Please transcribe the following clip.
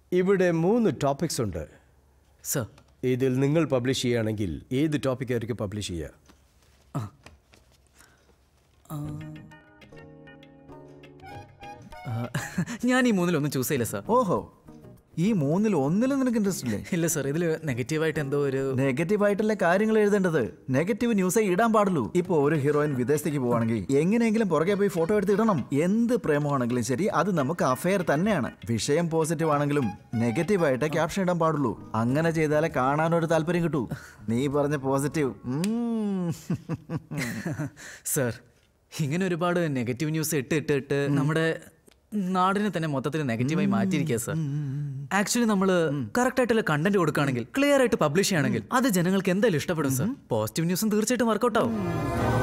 ഇവിടെ മൂന്ന് ടോപ്പിക്സ് ഉണ്ട് സർ ഇതിൽ നിങ്ങൾ പബ്ലിഷ് ചെയ്യുകയാണെങ്കിൽ ഏത് ടോപ്പിക് ആയിരിക്കും പബ്ലിഷ് ചെയ്യുക ഞാൻ ഈ മൂന്നിലൊന്നും ചൂസ് ചെയ്യില്ല സർ ഓഹോ ഈ മൂന്നിൽ ഒന്നിലും നിനക്ക് ഇൻട്രസ്റ്റ് ഇല്ലേ ഇല്ല സർ ഇതിൽ നെഗറ്റീവായിട്ട് എന്തോ ഒരു നെഗറ്റീവ് ആയിട്ടുള്ള കാര്യങ്ങൾ എഴുതേണ്ടത് നെഗറ്റീവ് ന്യൂസേ ഇടാൻ പാടുള്ളൂ ഇപ്പൊ ഒരു ഹീറോയിൻ വിദേശത്തേക്ക് പോവാണെങ്കിൽ എങ്ങനെയെങ്കിലും പുറകെ പോയി ഫോട്ടോ എടുത്ത് ഇടണം എന്ത് പ്രേമമാണെങ്കിലും ശരി അത് നമുക്ക് അഫെയർ തന്നെയാണ് വിഷയം പോസിറ്റീവ് ആണെങ്കിലും നെഗറ്റീവ് ആയിട്ട് ക്യാപ്ഷൻ ഇടാൻ പാടുള്ളൂ അങ്ങനെ ചെയ്താലേ കാണാനൊരു താല്പര്യം കിട്ടൂ നീ പറഞ്ഞ പോസിറ്റീവ് സർ ഇങ്ങനെ ഒരുപാട് നെഗറ്റീവ് ന്യൂസ് ഇട്ട് ഇട്ട് ഇട്ട് നമ്മുടെ നാടിനെ തന്നെ മൊത്തത്തിൽ നെഗറ്റീവായി മാറ്റിയിരിക്കുക സർ ആക്ച്വലി നമ്മൾ കറക്റ്റ് ആയിട്ടുള്ള കണ്ടന്റ് കൊടുക്കുകയാണെങ്കിൽ ക്ലിയർ ആയിട്ട് പബ്ലിഷ് ചെയ്യുകയാണെങ്കിൽ അത് ജനങ്ങൾക്ക് എന്തായാലും ഇഷ്ടപ്പെടും സർ പോസിറ്റീവ് ന്യൂസും തീർച്ചയായിട്ടും വർക്കൗട്ട് ആവും